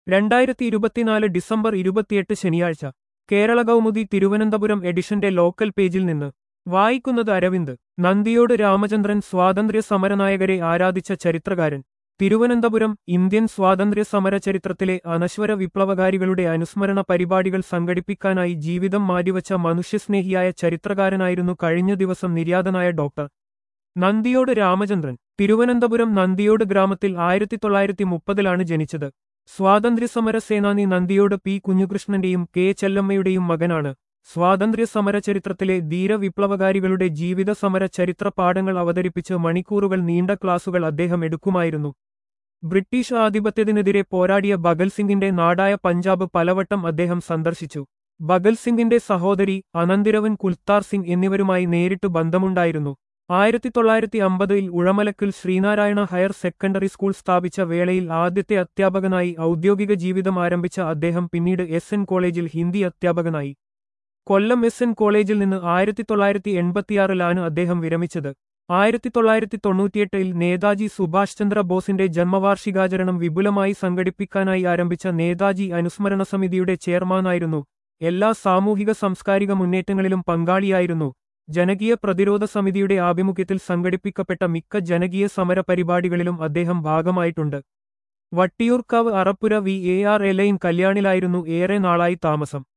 രണ്ടായിരത്തി ഇരുപത്തിനാല് ഡിസംബർ ഇരുപത്തിയെട്ട് ശനിയാഴ്ച കേരള കൗമുദി തിരുവനന്തപുരം എഡിഷന്റെ ലോക്കൽ പേജിൽ നിന്ന് വായിക്കുന്നത് അരവിന്ദ് നന്ദിയോട് രാമചന്ദ്രൻ സ്വാതന്ത്ര്യ സമരനായകരെ ആരാധിച്ച ചരിത്രകാരൻ തിരുവനന്തപുരം ഇന്ത്യൻ സ്വാതന്ത്ര്യ സമര ചരിത്രത്തിലെ അനശ്വര വിപ്ലവകാരികളുടെ അനുസ്മരണ പരിപാടികൾ സംഘടിപ്പിക്കാനായി ജീവിതം മാറ്റിവച്ച മനുഷ്യസ്നേഹിയായ ചരിത്രകാരനായിരുന്നു കഴിഞ്ഞ ദിവസം നിര്യാതനായ ഡോക്ടർ നന്ദിയോട് രാമചന്ദ്രൻ തിരുവനന്തപുരം നന്ദിയോട് ഗ്രാമത്തിൽ ആയിരത്തി തൊള്ളായിരത്തി മുപ്പതിലാണ് ജനിച്ചത് സ്വാതന്ത്ര്യസമര സേനാനി നന്ദിയോട് പി കുഞ്ഞുകൃഷ്ണന്റെയും കെ ചെല്ലമ്മയുടെയും മകനാണ് സ്വാതന്ത്ര്യ സമര ചരിത്രത്തിലെ ധീരവിപ്ലവകാരികളുടെ ജീവിത സമര ചരിത്ര പാഠങ്ങൾ അവതരിപ്പിച്ച് മണിക്കൂറുകൾ നീണ്ട ക്ലാസുകൾ അദ്ദേഹം എടുക്കുമായിരുന്നു ബ്രിട്ടീഷ് ആധിപത്യത്തിനെതിരെ പോരാടിയ ഭഗത് സിംഗിന്റെ നാടായ പഞ്ചാബ് പലവട്ടം അദ്ദേഹം സന്ദർശിച്ചു ഭഗത് സിംഗിന്റെ സഹോദരി അനന്തിരവൻ കുൽത്താർ സിംഗ് എന്നിവരുമായി നേരിട്ട് ബന്ധമുണ്ടായിരുന്നു ആയിരത്തി തൊള്ളായിരത്തി അമ്പതിൽ ഉഴമലക്കിൽ ശ്രീനാരായണ ഹയർ സെക്കൻഡറി സ്കൂൾ സ്ഥാപിച്ച വേളയിൽ ആദ്യത്തെ അധ്യാപകനായി ഔദ്യോഗിക ജീവിതം ആരംഭിച്ച അദ്ദേഹം പിന്നീട് എസ് എൻ കോളേജിൽ ഹിന്ദി അധ്യാപകനായി കൊല്ലം എസ് എൻ കോളേജിൽ നിന്ന് ആയിരത്തി തൊള്ളായിരത്തി എൺപത്തിയാറിലാണ് അദ്ദേഹം വിരമിച്ചത് ആയിരത്തി തൊള്ളായിരത്തി തൊണ്ണൂറ്റിയെട്ടിൽ നേതാജി സുഭാഷ് ചന്ദ്ര ബോസിന്റെ ജന്മവാർഷികാചരണം വിപുലമായി സംഘടിപ്പിക്കാനായി ആരംഭിച്ച നേതാജി അനുസ്മരണ സമിതിയുടെ ചെയർമാനായിരുന്നു എല്ലാ സാമൂഹിക സാംസ്കാരിക മുന്നേറ്റങ്ങളിലും പങ്കാളിയായിരുന്നു ജനകീയ പ്രതിരോധ സമിതിയുടെ ആഭിമുഖ്യത്തിൽ സംഘടിപ്പിക്കപ്പെട്ട മിക്ക ജനകീയ സമര പരിപാടികളിലും അദ്ദേഹം ഭാഗമായിട്ടുണ്ട് Vattiyoorkavu Arappura V A R എലൈൻ കല്യാണിലായിരുന്നു ഏറെ നാളായി താമസം